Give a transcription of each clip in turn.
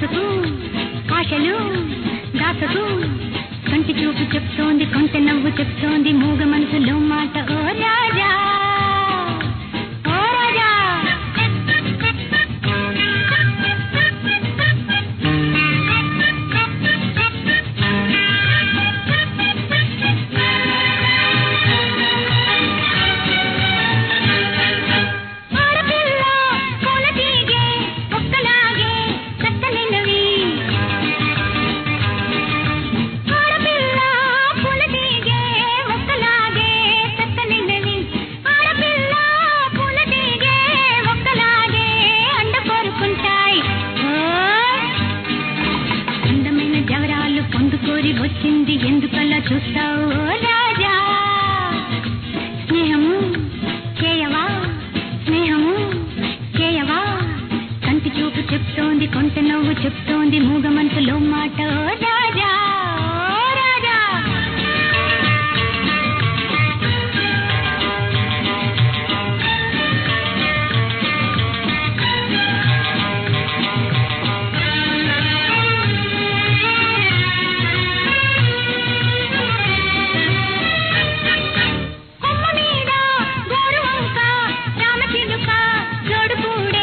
దాచుకు ఆశలు దాచుకు కంటి చూపు చెప్తోంది కొంత నవ్వు చెప్తోంది మూగ మనసులో మాట ఓ రాజా ఓ రాజా ఆడపిల్ల పూల తీగె ఒక్కలాగే చక్కనినవి ఆడపిల్ల పూల తీగె ఒక్కలాగే చక్కనినవి ఆడపిల్ల పూల తీగె ఒక్కలాగే అండ కోరుకుంటాయి ఓయ్! అందమైన జవరాలు పొందుకోరి వచ్చింది ఎందుకలా చూస్తావు ఓ రాజా స్నేహము చేయవా స్నేహము చేయవా కంటి చూపు చెప్తోంది కొంత నవ్వు చెప్తోంది మూగ మనసులో మాట ఓ రాజా ఓ రాజా కొమ్మ మీద గోరు వంక రామచిలుక జోడుకూడే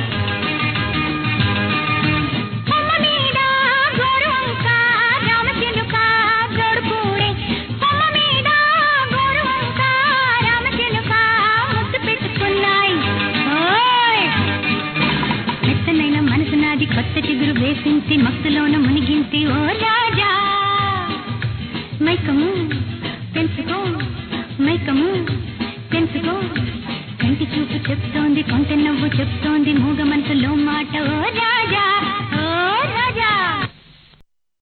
కొమ్మ మీద గోరు వంక రామచిలుక జోడుకూడే కొమ్మ మీద గోరు వంక రామచిలుక ముద్దు పెట్టుకున్నాయి ఓయ్ మెత్తనైన మనసు నాది కొత్త చిగురు వేసించి మత్తులోన మునిగించి ఓ రాజా మైకము పెంచుకో మైకము పెంచుకో కంటి చూపు చెప్తోంది కొంత నవ్వు చెప్తోంది మూగ మనసులో మాట ఓ రాజా